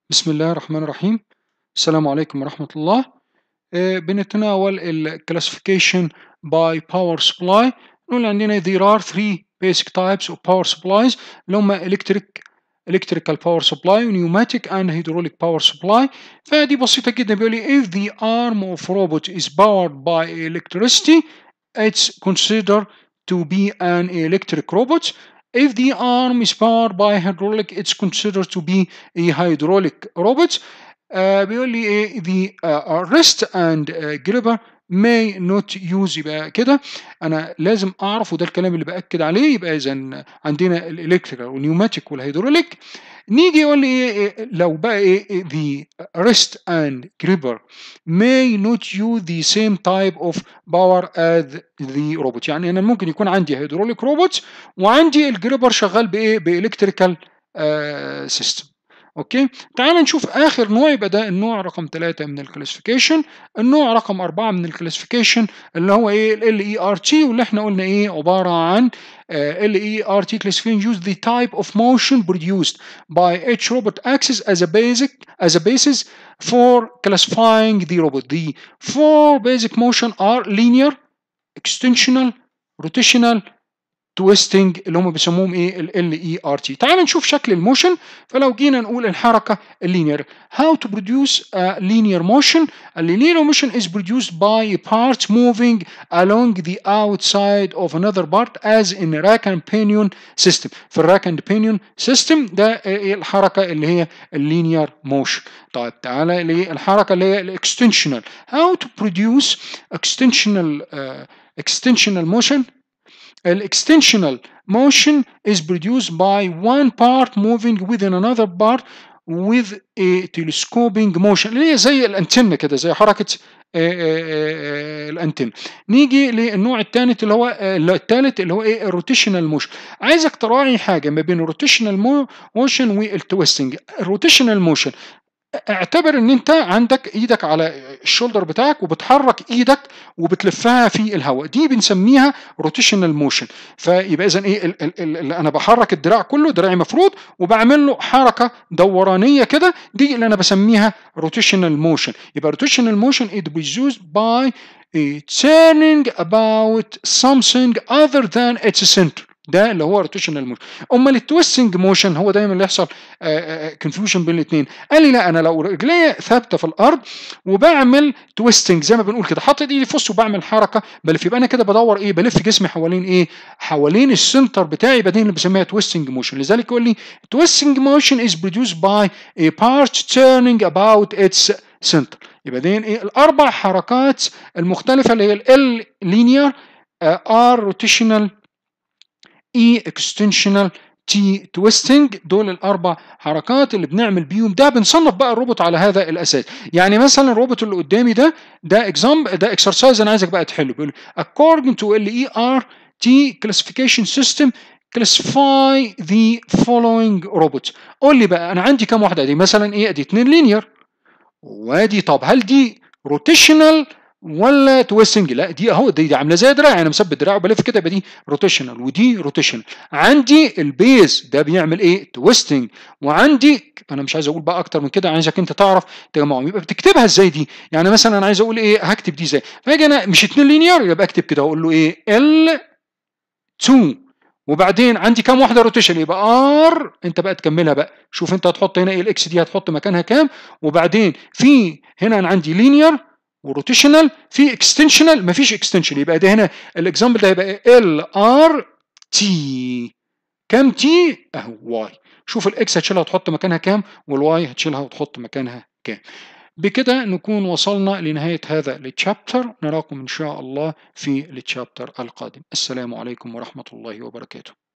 بسم الله الرحمن الرحيم السلام عليكم ورحمة الله آه، بنتناول ال classification by power supply نقول عندنا there are three basic types of power supplies اللي هم electric electrical power supply pneumatic and hydraulic power supply فدي بسيطة جدا بيقول لي if the arm of robot is powered by electricity it's considered to be an electric robot If the arm is powered by hydraulic, it's considered to be a hydraulic robot. آه بيقول لي ايه the uh, wrist and uh, gripper may not use يبقى كده انا لازم اعرف وده الكلام اللي باكد عليه يبقى اذا عندنا الالكتريكال والنيوماتيك والهيدروليك نيجي يقول لي ايه لو بقى ايه the wrist and gripper may not use the same type of power as the robot يعني انا ممكن يكون عندي هيدروليك روبوت وعندي الجريبر شغال بايه بالكتريكال سيستم اوكي تعال نشوف اخر نوع يبقى ده النوع رقم 3 من الكلاسيفيكيشن النوع رقم 4 من الكلاسيفيكيشن اللي هو ايه ال اي ار تي واللي احنا قلنا ايه عباره عن ال اي ار تي classification use the type of motion produced by each robot axis as a basic as a basis for classifying the robot the four basic motion are linear extensional rotational تويستنج اللي هم بيسموهم ايه ال اي ار تي تعال نشوف شكل الموشن فلو جينا نقول الحركه اللينير how to produce a linear motion a linear motion is produced by a part moving along the outside of another part as in rack and pinion system في الراك اند بينيون سيستم ده إيه الحركه اللي هي اللينير موشن طيب تعالى للحركه اللي هي الاكستنشنال how to produce extensional uh, extensional motion extensional motion is produced by one part moving within another part with a telescoping motion اللي هي زي الانتنه كده زي حركه الانتن نيجي للنوع الثالث اللي هو الثالث اللي هو ايه الروتيشنال موشن عايزك تراعي حاجه ما بين الروتيشنال موشن والتويستنج الروتيشنال موشن اعتبر ان انت عندك ايدك على الشولدر بتاعك وبتحرك ايدك وبتلفها في الهواء دي بنسميها روتيشنال موشن فيبقى اذا ايه ال ال ال انا بحرك الدراع كله دراعي مفروض وبعمل له حركه دورانيه كده دي اللي انا بسميها روتيشنال موشن يبقى روتيشنال موشن it produced by a turning about something other than its center ده اللي هو روتيشنال موشن امال التويستنج موشن هو دايما اللي يحصل كونفيوجن بين الاثنين قال لي لا انا لو رجلي ثابته في الارض وبعمل تويستنج زي ما بنقول كده حاطط ايدي في وسط وبعمل حركه بلف يبقى انا كده بدور ايه بلف جسمي حوالين ايه حوالين السنتر بتاعي يبقى دي اللي بسميها تويستنج موشن لذلك يقول لي تويستنج موشن از produced by a part turning about its center يبقى دي ايه الاربع حركات المختلفه اللي هي ال لينير ار روتيشنال اي اكستنشنال تي تويستنج دول الاربع حركات اللي بنعمل بيهم ده بنصنف بقى الروبوت على هذا الاساس يعني مثلا الروبوت اللي قدامي ده ده اكزامبل ده اكسرسايز انا عايزك بقى تحله بيقول according to ال T classification system classify the following robots قول لي بقى انا عندي كام واحده دي مثلا ايه ادي اتنين لينير وادي طب هل دي روتيشنال ولا تويستنج لا دي اهو دي, دي عامله زي دراع انا مثبت دراع وبلف كده يبقى دي روتيشنال ودي روتيشنال عندي البيز ده بيعمل ايه تويستنج وعندي انا مش عايز اقول بقى اكتر من كده عايزك انت تعرف تجمعهم يبقى بتكتبها ازاي دي يعني مثلا انا عايز اقول ايه هكتب دي ازاي فاجي انا مش اتنين لينير يبقى اكتب كده اقول له ايه ال 2 وبعدين عندي كام واحده روتيشن يبقى ار انت بقى تكملها بقى شوف انت هتحط هنا ايه الاكس دي هتحط مكانها كام وبعدين في هنا انا عندي لينير وروتيشنال في اكستنشنال مفيش اكستنشن يبقى ده هنا الاكزامبل ده هيبقى ال ار تي كام تي اهو واي شوف الاكس هتشيلها وتحط مكانها كام والواي هتشيلها وتحط مكانها كام بكده نكون وصلنا لنهاية هذا التشابتر نراكم إن شاء الله في التشابتر القادم السلام عليكم ورحمة الله وبركاته